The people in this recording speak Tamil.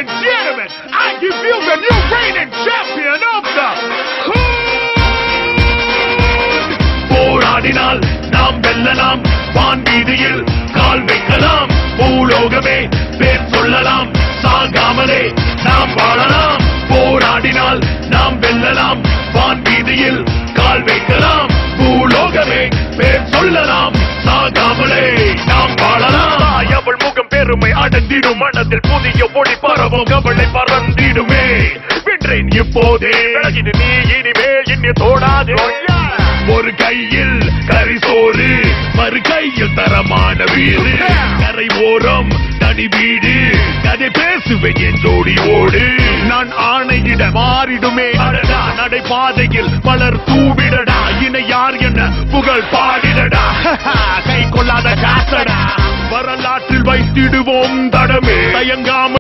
and gentlemen, I give you the new reigning champion of the போராடினால் நாம் வெல்லலாம் வான் வீதியில் கால் வைக்கலாம் பூலோகமே பேர் சொல்லலாம் சாகாமலே நாம் வாழலாம் போராடினால் நாம் வெல்லலாம் வான் வீதியில் கால் வைக்கலாம் பூலோகமே பேர் சொல்லலாம் சாகாமலே நாம் வாழலாம் அவள் முகம் பெருமை அடர்ந்திடும் மனதில் புதிய ஒளி பரவும் கவலை பறந்திடுமே வென்றேன் இப்போதே விலகிடு நீ இனிமேல் இனி தோடாதே ஒரு கையில் கரிசோறு மறு கையில் தரமான வீடு கரை ஓரம் தனி வீடு கதை பேசுவேன் என் ஜோடி ஓடு நான் ஆணையிட மாறிடுமே அடடா நடைபாதையில் பலர் தூவிடடா இணை யார் என்ன புகழ் பாடிடடா கை கொள்ளாத காசடா வரலாற்றில் வைத்திடுவோம் தடமே தயங்காமல்